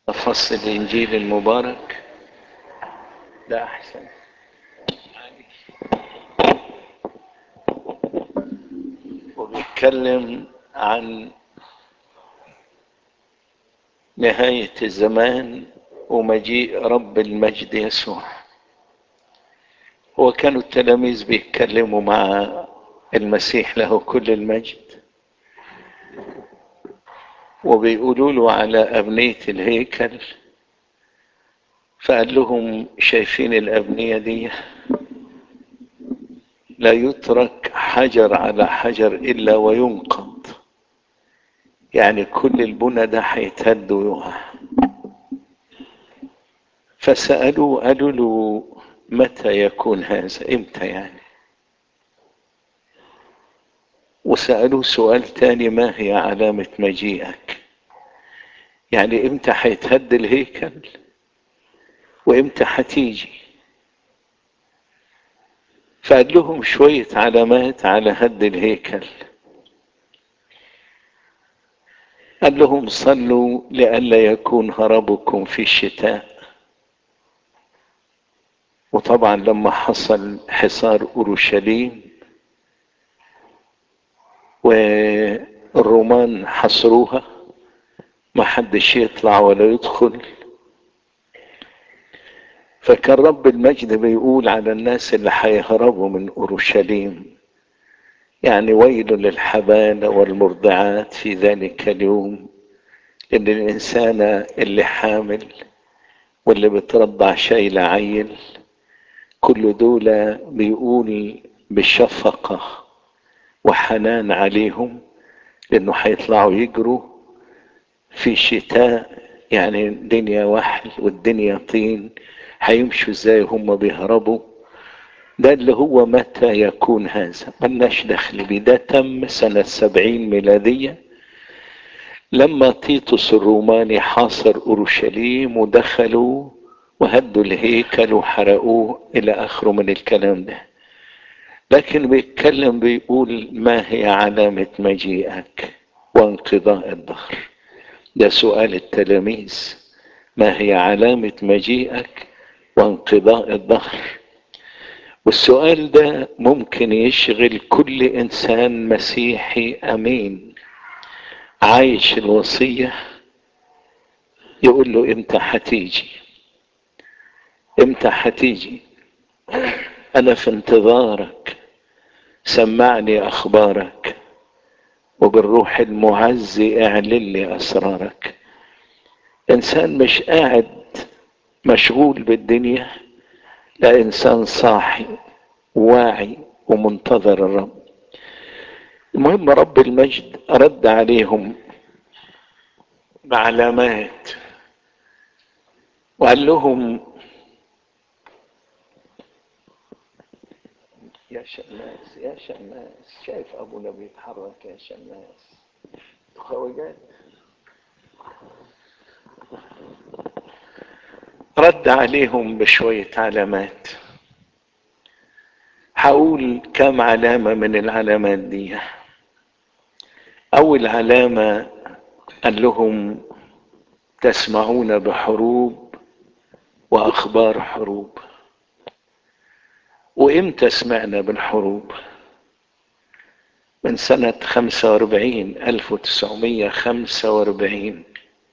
فصل الإنجيل المبارك ده أحسن وبيتكلم عن نهاية الزمان ومجيء رب المجد يسوع وكانوا التلاميذ بيتكلموا مع المسيح له كل المجد وبيقولوا له على أبنية الهيكل فقال لهم شايفين الأبنية دي لا يترك حجر على حجر إلا وينقض يعني كل البنى ده هيتهد ويقع فسألوا قالوا له متى يكون هذا امتى يعني وسألوه سؤال تاني ما هي علامة مجيئك يعني امتى هيتهد الهيكل وامتى هتيجي فقال لهم شوية علامات على هد الهيكل قال لهم صلوا لئلا يكون هربكم في الشتاء وطبعا لما حصل حصار اورشليم والرومان حصروها ما حدش يطلع ولا يدخل فكان رب المجد بيقول على الناس اللي هيهربوا من اورشليم يعني ويل للحبالة والمرضعات في ذلك اليوم ان الانسانة اللي حامل واللي بترضع شايلة عيل كل دول بيقول بالشفقة وحنان عليهم لانه هيطلعوا يجروا في شتاء يعني الدنيا وحل والدنيا طين هيمشوا ازاي هم بيهربوا ده اللي هو متى يكون هذا ملناش دخل بيه ده تم سنة سبعين ميلادية لما تيتوس الروماني حاصر أورشليم ودخلوا وهدوا الهيكل وحرقوه إلى آخره من الكلام ده لكن بيتكلم بيقول ما هي علامة مجيئك وانقضاء الظهر ده سؤال التلاميذ ما هي علامة مجيئك وانقضاء الظهر والسؤال ده ممكن يشغل كل انسان مسيحي امين عايش الوصية يقول له امتى هتيجي امتى هتيجي انا في انتظارك سمعني اخبارك وبالروح المعزي اعلن لي اسرارك انسان مش قاعد مشغول بالدنيا لا انسان صاحي واعي ومنتظر الرب المهم رب المجد رد عليهم بعلامات وقال لهم يا شماس يا شماس شايف ابونا بيتحرك يا شماس خوجات رد عليهم بشوية علامات هقول كم علامة من العلامات دي أول علامة قال لهم تسمعون بحروب وأخبار حروب وإمتى سمعنا بالحروب من سنة خمسة واربعين ألف وتسعمية خمسة واربعين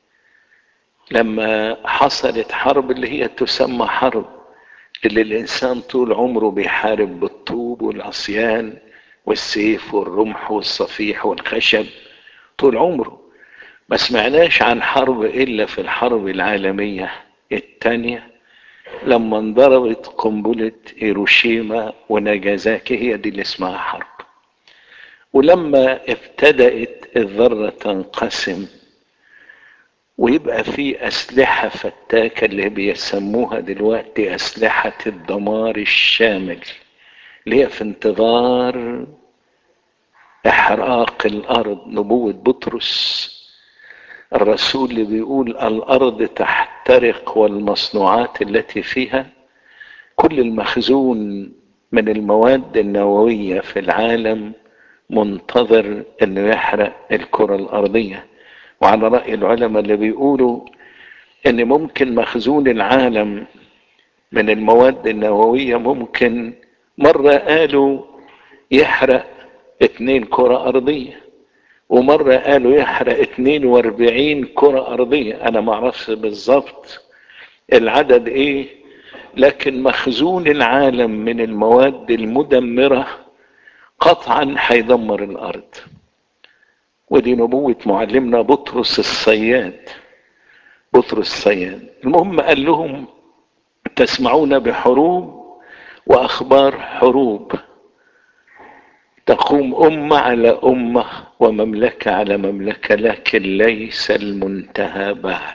لما حصلت حرب اللي هي تسمى حرب اللي الإنسان طول عمره بيحارب بالطوب والعصيان والسيف والرمح والصفيح والخشب طول عمره ما سمعناش عن حرب إلا في الحرب العالمية الثانية لما انضربت قنبلة هيروشيما وناجازاكي هي دي اللي اسمها حرب ولما ابتدأت الذرة تنقسم ويبقى في أسلحة فتاكة اللي بيسموها دلوقتي أسلحة الدمار الشامل اللي هي في انتظار إحراق الأرض نبوة بطرس الرسول اللي بيقول الأرض تحترق والمصنوعات التي فيها كل المخزون من المواد النووية في العالم منتظر انه يحرق الكرة الارضية وعلى رأي العلماء اللي بيقولوا ان ممكن مخزون العالم من المواد النووية ممكن مرة قالوا يحرق اتنين كرة ارضية ومرة قالوا يحرق اتنين واربعين كرة ارضية انا معرفش بالظبط العدد ايه لكن مخزون العالم من المواد المدمرة قطعا هيدمر الارض ودي نبوة معلمنا بطرس الصياد بطرس الصياد المهم قال لهم تسمعون بحروب واخبار حروب تقوم امه على امه ومملكه على مملكه لكن ليس المنتهى بعد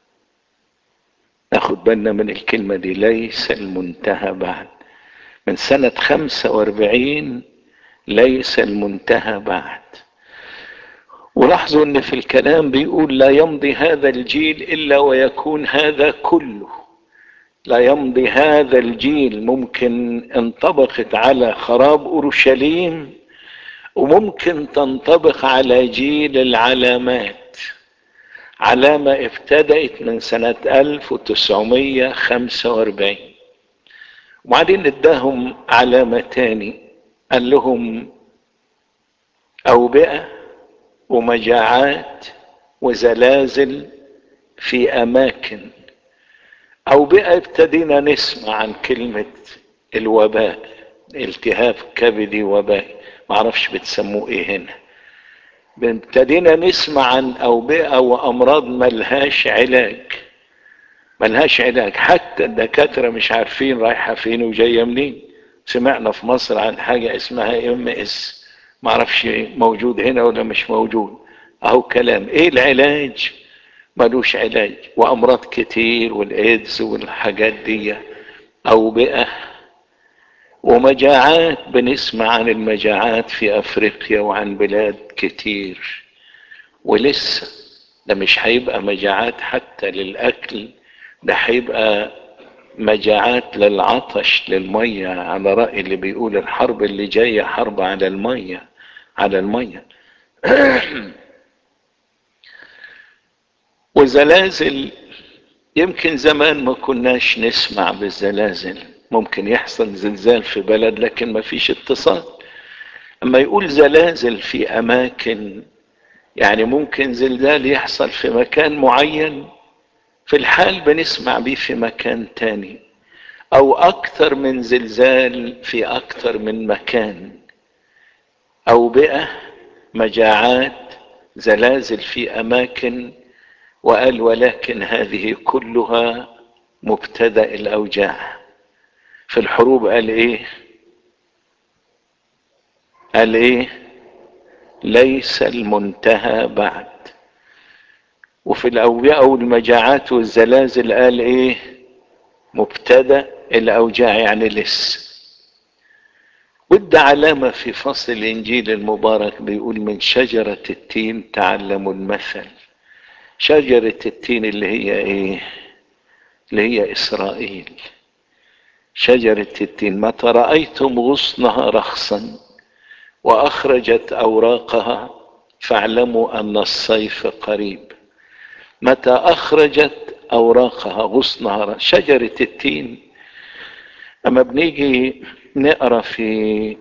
ناخد بالنا من الكلمه دي ليس المنتهى بعد من سنه خمسه واربعين ليس المنتهى بعد ولاحظوا ان في الكلام بيقول لا يمضي هذا الجيل الا ويكون هذا كله لا يمضي هذا الجيل ممكن انطبقت على خراب اورشليم وممكن تنطبق على جيل العلامات علامة ابتدأت من سنة 1945 وبعدين اداهم علامة تاني قال لهم أوبئة ومجاعات وزلازل في أماكن أو بقى ابتدينا نسمع عن كلمة الوباء التهاب كبدي وباء معرفش بتسموه ايه هنا ابتدينا نسمع عن أوبئة وأمراض ملهاش علاج ملهاش علاج حتى الدكاترة مش عارفين رايحة فين وجاية منين سمعنا في مصر عن حاجة اسمها ام اس معرفش موجود هنا ولا مش موجود اهو كلام ايه العلاج ملوش علاج وامراض كتير والايدز والحاجات دي اوبئه ومجاعات بنسمع عن المجاعات في افريقيا وعن بلاد كتير ولسه ده مش هيبقى مجاعات حتى للاكل ده هيبقى مجاعات للعطش للميه على راي اللي بيقول الحرب اللي جايه حرب على الميه على الميه وزلازل يمكن زمان ما كناش نسمع بالزلازل ممكن يحصل زلزال في بلد لكن ما فيش اتصال اما يقول زلازل في اماكن يعني ممكن زلزال يحصل في مكان معين في الحال بنسمع بيه في مكان تاني او اكثر من زلزال في اكثر من مكان اوبئه مجاعات زلازل في اماكن وقال ولكن هذه كلها مبتدا الاوجاع في الحروب قال ايه قال ايه ليس المنتهى بعد وفي الاوبئه والمجاعات والزلازل قال ايه مبتدا الاوجاع يعني لسه وادى علامة في فصل الإنجيل المبارك بيقول من شجرة التين تعلموا المثل شجرة التين اللي هي إيه؟ اللي هي إسرائيل شجرة التين متى رأيتم غصنها رخصا وأخرجت أوراقها فاعلموا أن الصيف قريب متى أخرجت أوراقها غصنها شجرة التين أما بنيجي نقرا في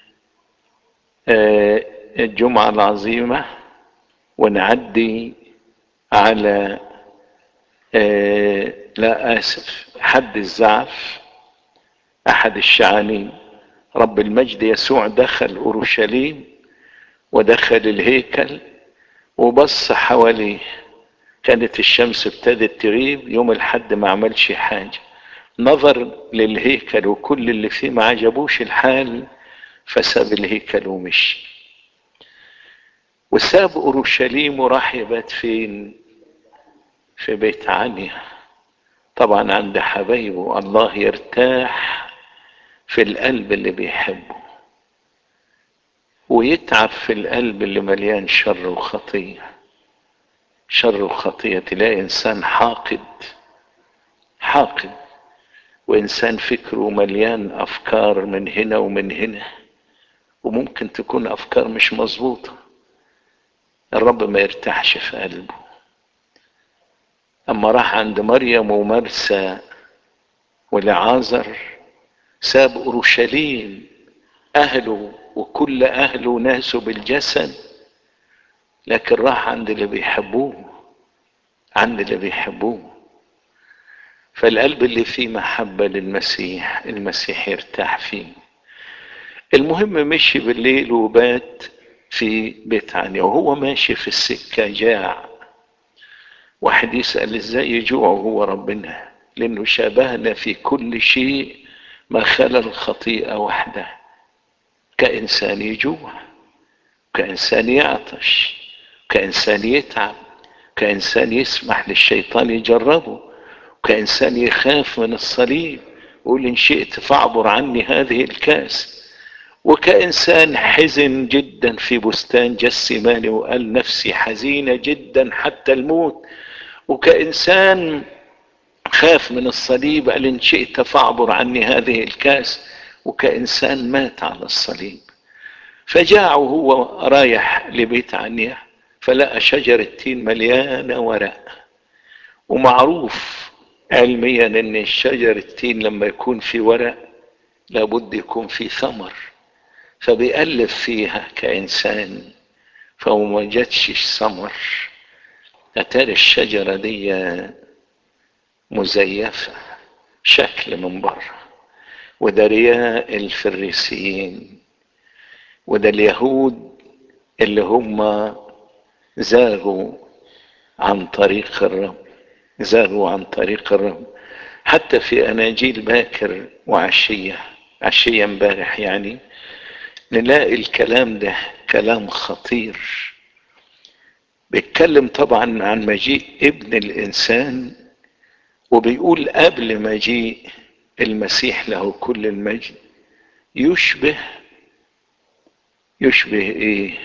الجمعة العظيمة ونعدي على لا آسف حد الزعف أحد الشعانين رب المجد يسوع دخل أورشليم ودخل الهيكل وبص حواليه كانت الشمس ابتدت تغيب يوم الحد ما عملش حاجه نظر للهيكل وكل اللي فيه ما عجبوش الحال فساب الهيكل ومشي وساب اورشليم وراح يبات فين في بيت عنيا طبعا عند حبايبه الله يرتاح في القلب اللي بيحبه ويتعب في القلب اللي مليان شر وخطيه شر وخطيه تلاقي انسان حاقد حاقد وانسان فكره مليان افكار من هنا ومن هنا وممكن تكون افكار مش مظبوطه الرب ما يرتاحش في قلبه اما راح عند مريم ومرسى ولعازر ساب اورشليم اهله وكل اهله وناسه بالجسد لكن راح عند اللي بيحبوه عند اللي بيحبوه فالقلب اللي فيه محبة للمسيح المسيح يرتاح فيه المهم مشي بالليل وبات في بيت عني وهو ماشي في السكة جاع واحد يسأل ازاي يجوع هو ربنا لانه شابهنا في كل شيء ما خلا الخطيئة وحده كإنسان يجوع كإنسان يعطش كإنسان يتعب كإنسان يسمح للشيطان يجربه كإنسان يخاف من الصليب يقول إن شئت فاعبر عني هذه الكاس وكإنسان حزن جدا في بستان جسماني وقال نفسي حزينة جدا حتى الموت وكإنسان خاف من الصليب قال إن شئت فاعبر عني هذه الكاس وكإنسان مات على الصليب فجاع وهو رايح لبيت عنيا فلقى شجرة تين مليانة ورق ومعروف علميا ان الشجر التين لما يكون في ورق لابد يكون في ثمر فبيألف فيها كإنسان فهو ما جاتش ثمر أتاري الشجرة دي مزيفة شكل من بره وده رياء الفريسيين وده اليهود اللي هم زاغوا عن طريق الرب زاغوا عن طريق الرب حتى في اناجيل باكر وعشيه عشيه امبارح يعني نلاقي الكلام ده كلام خطير بيتكلم طبعا عن مجيء ابن الانسان وبيقول قبل مجيء المسيح له كل المجد يشبه يشبه ايه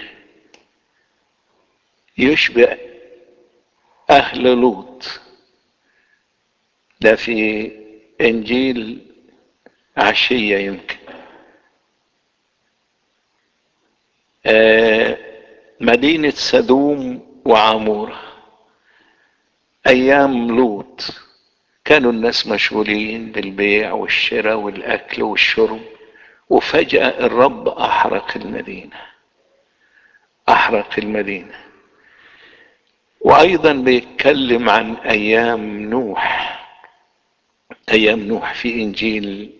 يشبه اهل لوط ده في انجيل عشيه يمكن آه مدينه سدوم وعموره ايام لوط كانوا الناس مشغولين بالبيع والشراء والاكل والشرب وفجاه الرب احرق المدينه احرق المدينه وايضا بيتكلم عن ايام نوح ايام نوح في انجيل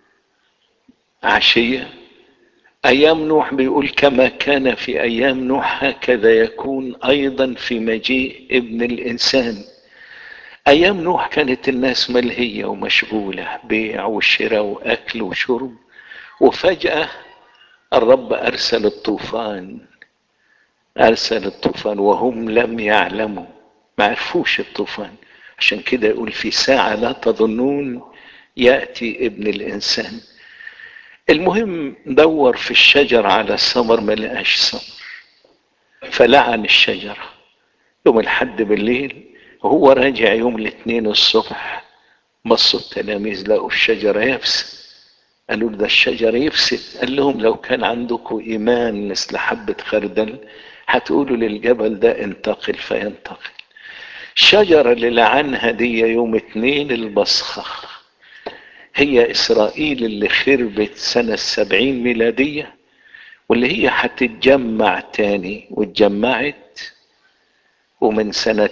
عشيه ايام نوح بيقول كما كان في ايام نوح هكذا يكون ايضا في مجيء ابن الانسان ايام نوح كانت الناس ملهيه ومشغوله بيع وشراء واكل وشرب وفجاه الرب ارسل الطوفان ارسل الطوفان وهم لم يعلموا ما عرفوش الطوفان عشان كده يقول في ساعه لا تظنون ياتي ابن الانسان المهم دور في الشجر على الثمر ما لقاش ثمر فلعن الشجره يوم الحد بالليل وهو راجع يوم الاثنين الصبح بصوا التلاميذ لقوا الشجره يابسه قالوا ده الشجر يفسد قال لهم لو كان عندكم ايمان مثل حبه خردل هتقولوا للجبل ده انتقل فينتقل الشجرة اللي لعنها دي يوم اتنين البصخة هي إسرائيل اللي خربت سنة السبعين ميلادية واللي هي هتتجمع تاني واتجمعت ومن سنة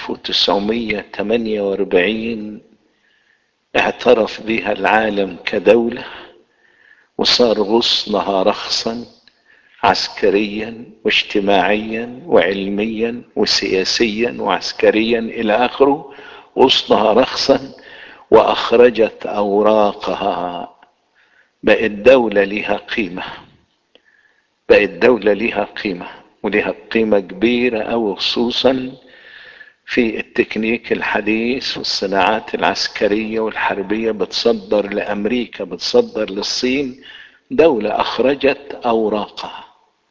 1948 اعترف بها العالم كدولة وصار غصنها رخصا عسكريا واجتماعيا وعلميا وسياسيا وعسكريا الى اخره غصنها رخصا واخرجت اوراقها بقت دولة لها قيمة بقت دولة لها قيمة ولها قيمة كبيرة أو خصوصا في التكنيك الحديث والصناعات العسكرية والحربية بتصدر لأمريكا بتصدر للصين دولة أخرجت أوراقها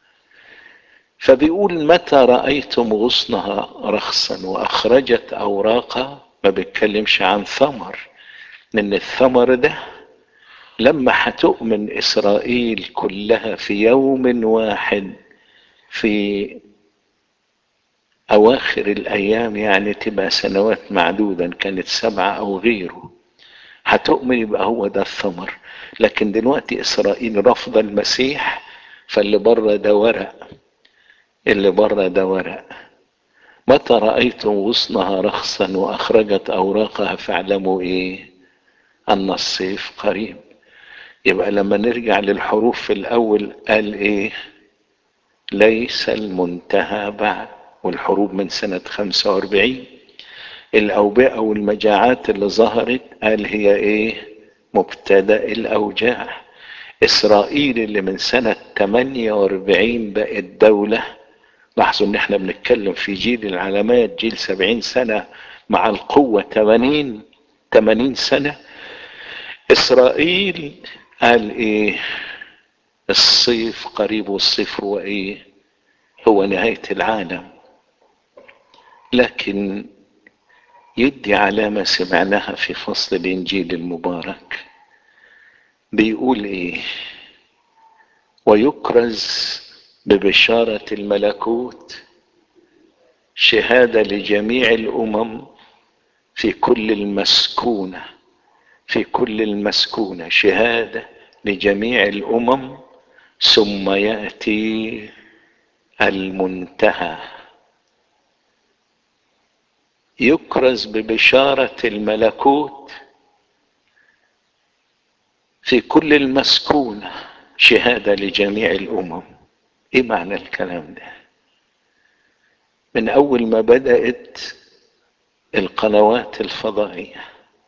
فبيقول متى رأيتم غصنها رخصا وأخرجت أوراقها ما بيتكلمش عن ثمر لأن الثمر ده لما هتؤمن إسرائيل كلها في يوم واحد في اواخر الايام يعني تبقى سنوات معدودة إن كانت سبعة او غيره هتؤمن يبقى هو ده الثمر لكن دلوقتي اسرائيل رفض المسيح فاللي بره ده ورق اللي بره ده ورق متى رأيتم غصنها رخصا وأخرجت أوراقها فاعلموا إيه أن الصيف قريب يبقى لما نرجع للحروف في الأول قال إيه ليس المنتهى بعد والحروب من سنة 45 الأوبئة والمجاعات اللي ظهرت قال هي إيه مبتدأ الأوجاع إسرائيل اللي من سنة 48 بقت دولة لاحظوا ان احنا بنتكلم في جيل العلامات جيل سبعين سنة مع القوة تمانين تمانين سنة اسرائيل قال ايه الصيف قريب والصيف هو ايه هو نهاية العالم لكن يدي علامة سمعناها في فصل الانجيل المبارك بيقول ايه ويكرز ببشارة الملكوت شهادة لجميع الأمم في كل المسكونة في كل المسكونة شهادة لجميع الأمم ثم يأتي المنتهى يكرز ببشارة الملكوت في كل المسكونة شهادة لجميع الأمم ايه معنى الكلام ده من اول ما بدأت القنوات الفضائية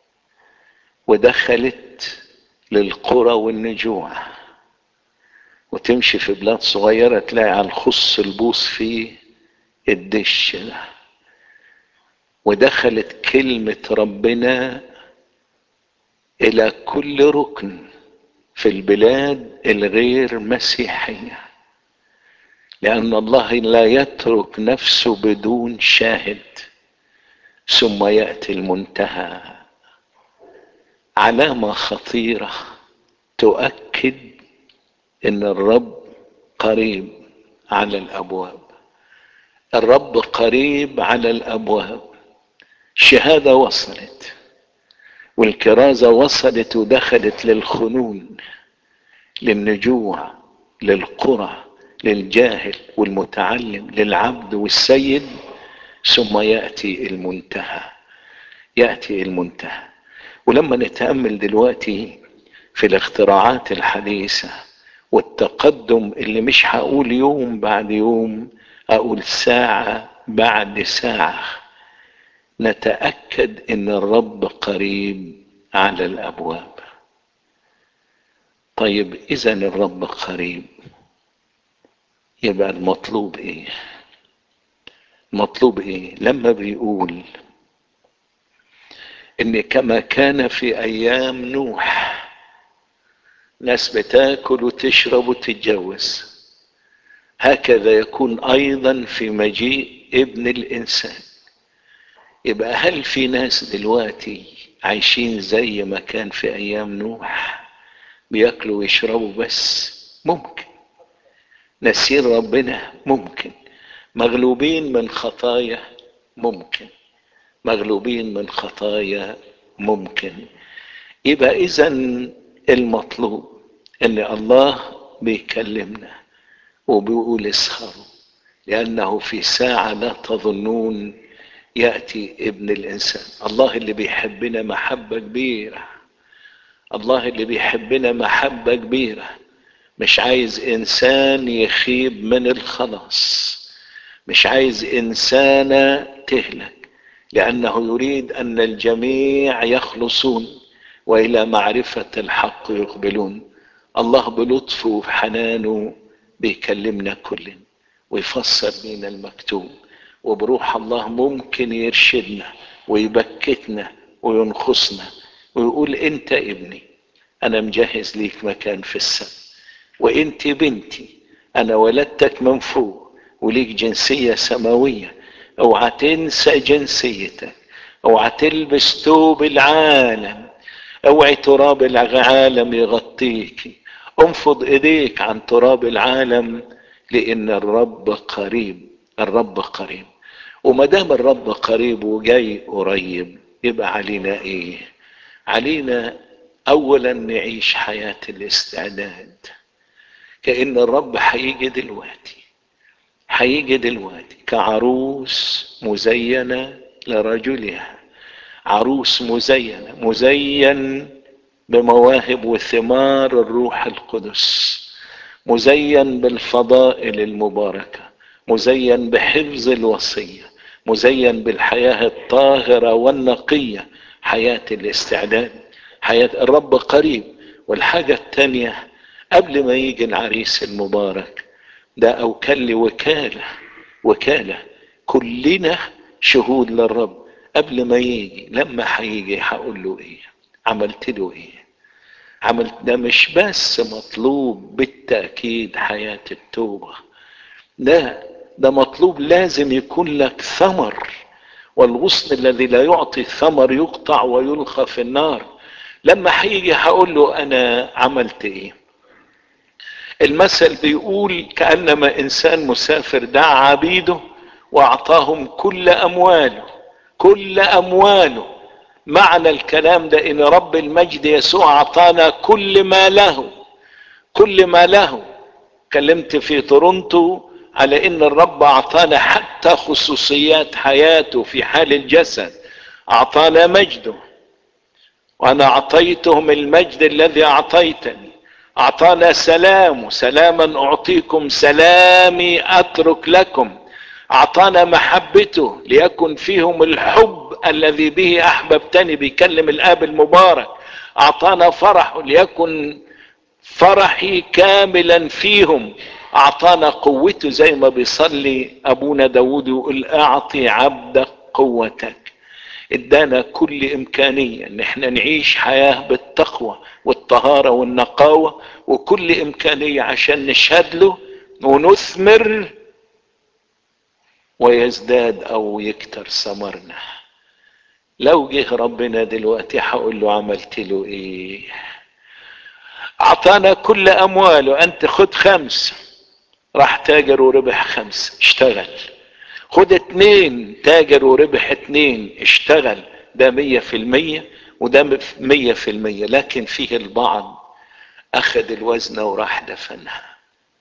ودخلت للقرى والنجوع وتمشي في بلاد صغيرة تلاقي على الخص البوص فيه الدش ده ودخلت كلمة ربنا إلى كل ركن في البلاد الغير مسيحيه لأن الله لا يترك نفسه بدون شاهد ثم يأتي المنتهى علامة خطيرة تؤكد إن الرب قريب على الأبواب الرب قريب على الأبواب الشهادة وصلت والكرازة وصلت ودخلت للخنون للنجوع للقرى للجاهل والمتعلم للعبد والسيد ثم ياتي المنتهى ياتي المنتهى ولما نتامل دلوقتي في الاختراعات الحديثه والتقدم اللي مش هقول يوم بعد يوم اقول ساعه بعد ساعه نتاكد ان الرب قريب على الابواب طيب اذا الرب قريب يبقى المطلوب ايه المطلوب ايه لما بيقول ان كما كان في ايام نوح ناس بتاكل وتشرب وتتجوز هكذا يكون ايضا في مجيء ابن الانسان يبقى هل في ناس دلوقتي عايشين زي ما كان في ايام نوح بياكلوا ويشربوا بس ممكن نسير ربنا ممكن مغلوبين من خطايا ممكن مغلوبين من خطايا ممكن يبقى اذا المطلوب ان الله بيكلمنا وبيقول اسهروا لانه في ساعه لا تظنون ياتي ابن الانسان الله اللي بيحبنا محبه كبيره الله اللي بيحبنا محبه كبيره مش عايز انسان يخيب من الخلاص مش عايز انسانه تهلك لانه يريد ان الجميع يخلصون والى معرفه الحق يقبلون الله بلطفه وبحنانه بيكلمنا كلنا ويفسر بينا المكتوب وبروح الله ممكن يرشدنا ويبكتنا وينخصنا ويقول انت ابني انا مجهز ليك مكان في السماء وانت بنتي انا ولدتك من فوق وليك جنسية سماوية اوعى تنسى جنسيتك اوعى تلبس ثوب العالم اوعي تراب العالم يغطيك انفض ايديك عن تراب العالم لان الرب قريب الرب قريب وما دام الرب قريب وجاي قريب يبقى علينا ايه علينا اولا نعيش حياة الاستعداد كأن الرب هيجي دلوقتي هيجي دلوقتي كعروس مزينة لرجلها عروس مزينة مزين بمواهب وثمار الروح القدس مزين بالفضائل المباركة مزين بحفظ الوصية مزين بالحياة الطاهرة والنقية حياة الاستعداد حياة الرب قريب والحاجة الثانية قبل ما يجي العريس المبارك ده أوكل لي وكالة وكالة كلنا شهود للرب قبل ما يجي لما هيجي هقول له ايه عملت له ايه عملت ده مش بس مطلوب بالتأكيد حياة التوبة ده ده مطلوب لازم يكون لك ثمر والغصن الذي لا يعطي ثمر يقطع ويلقى في النار لما هيجي هقول له انا عملت ايه المثل بيقول كانما انسان مسافر دعا عبيده واعطاهم كل امواله كل امواله معنى الكلام ده ان رب المجد يسوع اعطانا كل ما له كل ما له كلمت في تورونتو على ان الرب اعطانا حتى خصوصيات حياته في حال الجسد اعطانا مجده وانا اعطيتهم المجد الذي اعطيتني اعطانا سلام سلاما اعطيكم سلامي اترك لكم اعطانا محبته ليكن فيهم الحب الذي به احببتني بيكلم الاب المبارك اعطانا فرح ليكن فرحي كاملا فيهم اعطانا قوته زي ما بيصلي ابونا داود يقول اعطي عبدك قوتك ادانا كل امكانية ان احنا نعيش حياة بالتقوى والطهارة والنقاوة وكل امكانية عشان نشهد له ونثمر ويزداد او يكتر ثمرنا لو جه ربنا دلوقتي هقول له عملت له ايه اعطانا كل امواله انت خد خمسة راح تاجر وربح خمسة اشتغل خد اتنين تاجر وربح اتنين اشتغل ده مية في المية وده مية في المية لكن فيه البعض اخذ الوزنة وراح دفنها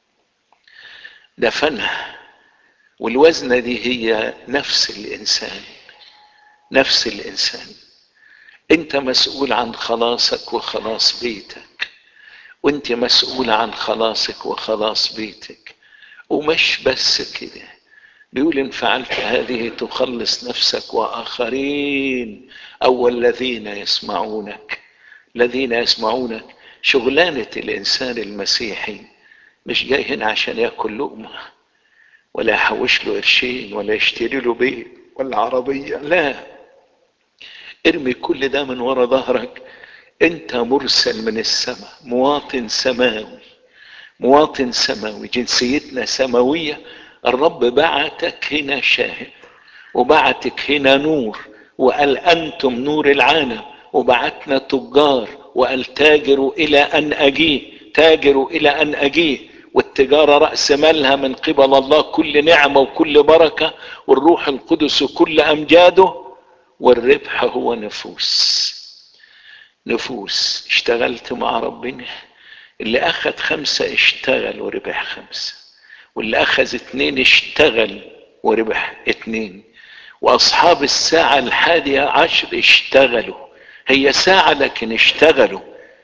دفنها والوزنة دي هي نفس الانسان نفس الانسان انت مسؤول عن خلاصك وخلاص بيتك وانت مسؤول عن خلاصك وخلاص بيتك ومش بس كده بيقول ان فعلت هذه تخلص نفسك واخرين او الذين يسمعونك الذين يسمعونك شغلانة الانسان المسيحي مش جاي هنا عشان ياكل لقمة ولا يحوش له قرشين ولا يشتري له بيت ولا عربية لا ارمي كل ده من ورا ظهرك انت مرسل من السماء مواطن سماوي مواطن سماوي جنسيتنا سماوية الرب بعتك هنا شاهد وبعتك هنا نور وقال انتم نور العالم وبعتنا تجار وقال تاجروا الى ان اجيه تاجروا الى ان اجيه والتجارة رأس مالها من قبل الله كل نعمة وكل بركة والروح القدس كل أمجاده والربح هو نفوس نفوس اشتغلت مع ربنا اللي أخذ خمسة اشتغل وربح خمسة واللي أخذ اتنين اشتغل وربح اتنين وأصحاب الساعة الحادية عشر اشتغلوا هي ساعة لكن اشتغلوا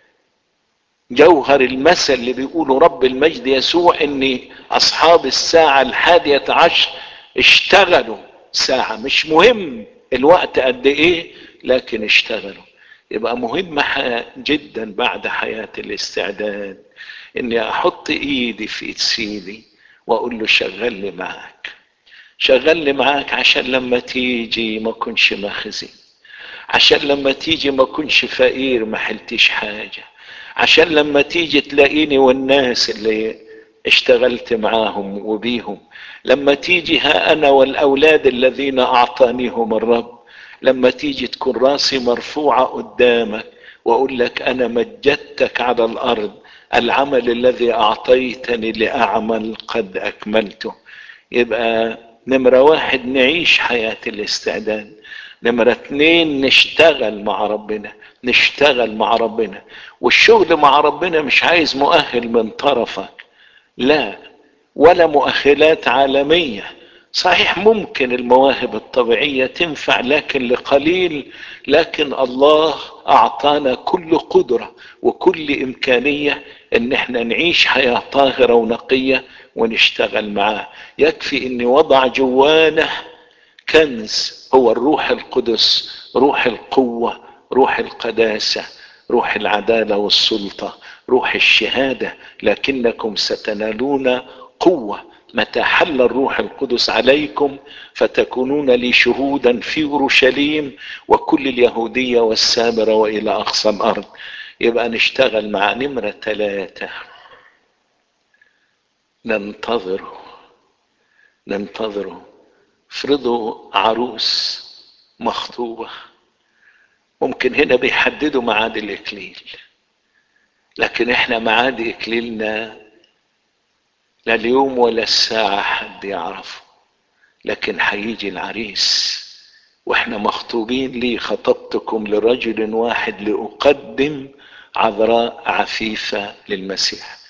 جوهر المثل اللي بيقوله رب المجد يسوع ان اصحاب الساعة الحادية عشر اشتغلوا ساعة مش مهم الوقت قد ايه لكن اشتغلوا يبقى مهم جدا بعد حياة الاستعداد اني احط ايدي في ايد سيدي واقول له شغلني معاك شغلني معاك عشان لما تيجي ما كنش مخزي عشان لما تيجي ما كنش فقير ما حلتش حاجه عشان لما تيجي تلاقيني والناس اللي اشتغلت معاهم وبيهم لما تيجي ها انا والاولاد الذين اعطانيهم الرب لما تيجي تكون راسي مرفوعه قدامك واقول لك انا مجدتك على الارض العمل الذي اعطيتني لاعمل قد اكملته يبقى نمرة واحد نعيش حياة الاستعداد نمرة اتنين نشتغل مع ربنا نشتغل مع ربنا والشغل مع ربنا مش عايز مؤهل من طرفك لا ولا مؤهلات عالمية صحيح ممكن المواهب الطبيعية تنفع لكن لقليل لكن الله أعطانا كل قدرة وكل إمكانية إن احنا نعيش حياة طاهرة ونقية ونشتغل معاه يكفي إن وضع جوانا كنز هو الروح القدس روح القوة روح القداسة روح العدالة والسلطة روح الشهادة لكنكم ستنالون قوة متى حل الروح القدس عليكم فتكونون لي شهودا في اورشليم وكل اليهودية والسامرة والى اقصى الارض يبقى نشتغل مع نمرة ثلاثة ننتظره ننتظره افرضوا عروس مخطوبة ممكن هنا بيحددوا ميعاد الاكليل لكن احنا ميعاد اكليلنا لا اليوم ولا الساعة حد يعرفه لكن هيجي العريس واحنا مخطوبين لي خطبتكم لرجل واحد لأقدم عذراء عفيفة للمسيح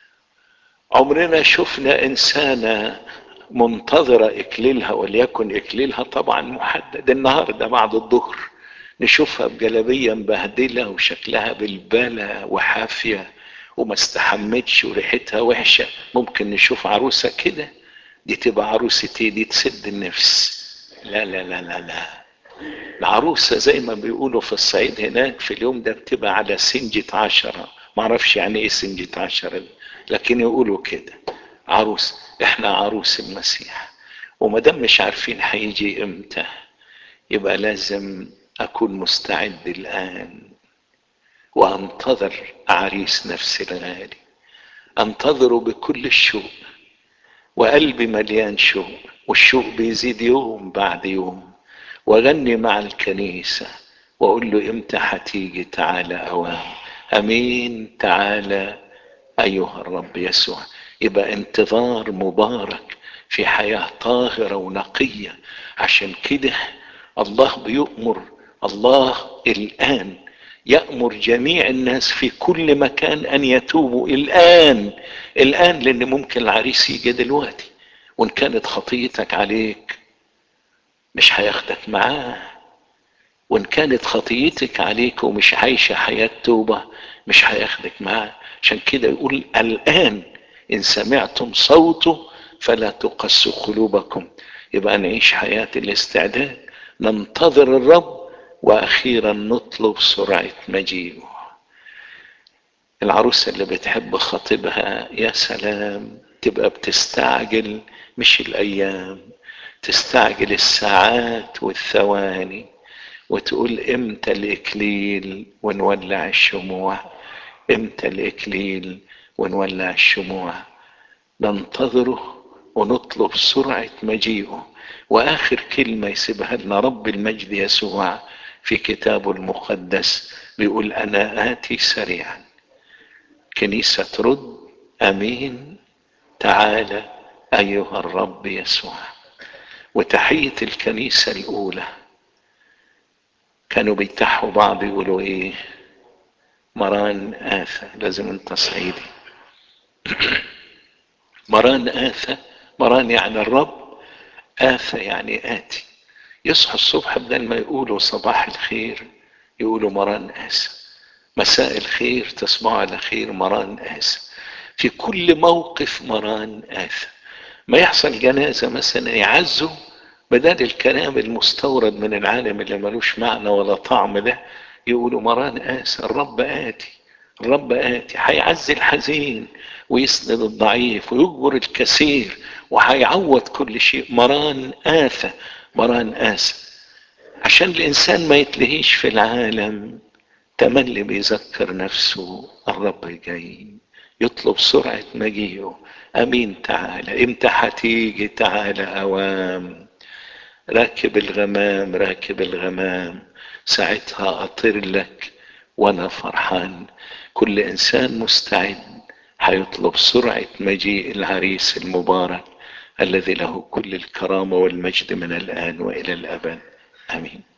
عمرنا شفنا إنسانة منتظرة إكليلها وليكن إكليلها طبعا محدد النهاردة بعد الظهر نشوفها بجلبية مبهدلة وشكلها بالبلة وحافية وما استحمتش وريحتها وحشة ممكن نشوف عروسة كده دي تبقى عروسة ايه دي تسد النفس لا لا لا لا لا العروسة زي ما بيقولوا في الصعيد هناك في اليوم ده بتبقى على سنجة عشرة معرفش يعني ايه سنجة عشرة دي لكن يقولوا كده عروس احنا عروس المسيح وما دام مش عارفين هيجي امتى يبقى لازم اكون مستعد الان وانتظر عريس نفسي الغالي انتظره بكل الشوق وقلبي مليان شوق والشوق بيزيد يوم بعد يوم واغني مع الكنيسة واقول له امتى هتيجي تعالى اوام امين تعالى ايها الرب يسوع يبقى انتظار مبارك في حياة طاهرة ونقية عشان كده الله بيؤمر الله الآن يأمر جميع الناس في كل مكان أن يتوبوا الآن الآن لأن ممكن العريس يجي دلوقتي وإن كانت خطيتك عليك مش هياخدك معاه وإن كانت خطيتك عليك ومش عايشة حياة توبة مش هياخدك معاه عشان كده يقول الآن إن سمعتم صوته فلا تقسوا قلوبكم يبقى نعيش حياة الاستعداد ننتظر الرب واخيرا نطلب سرعة مجيئه العروسة اللي بتحب خطيبها يا سلام تبقى بتستعجل مش الايام تستعجل الساعات والثواني وتقول امتى الاكليل ونولع الشموع امتى الاكليل ونولع الشموع ننتظره ونطلب سرعة مجيئه واخر كلمة يسيبها لنا رب المجد يسوع في كتابه المقدس بيقول انا اتي سريعا كنيسة ترد امين تعالى ايها الرب يسوع وتحية الكنيسة الاولى كانوا بيتحوا بعض يقولوا ايه مران آثى لازم انت صعيدي مران آثى مران يعني الرب آثى يعني آتي يصحوا الصبح بدل ما يقولوا صباح الخير يقولوا مران آسى مساء الخير تصبحوا على خير مران آسى في كل موقف مران آثى ما يحصل جنازة مثلا يعزوا بدل الكلام المستورد من العالم اللي ملوش معنى ولا طعم ده يقولوا مران آسى الرب آتي الرب آتي هيعزي الحزين ويسند الضعيف ويجبر الكثير وهيعوض كل شيء مران آثى مران آسى عشان الإنسان ما يتلهيش في العالم تملي بيذكر نفسه الرب جاي يطلب سرعة مجيئه أمين تعالى إمتى هتيجي تعالى أوام راكب الغمام راكب الغمام ساعتها أطير لك وأنا فرحان كل إنسان مستعد هيطلب سرعة مجيء العريس المبارك الذي له كل الكرامة والمجد من الآن وإلى الأبد آمين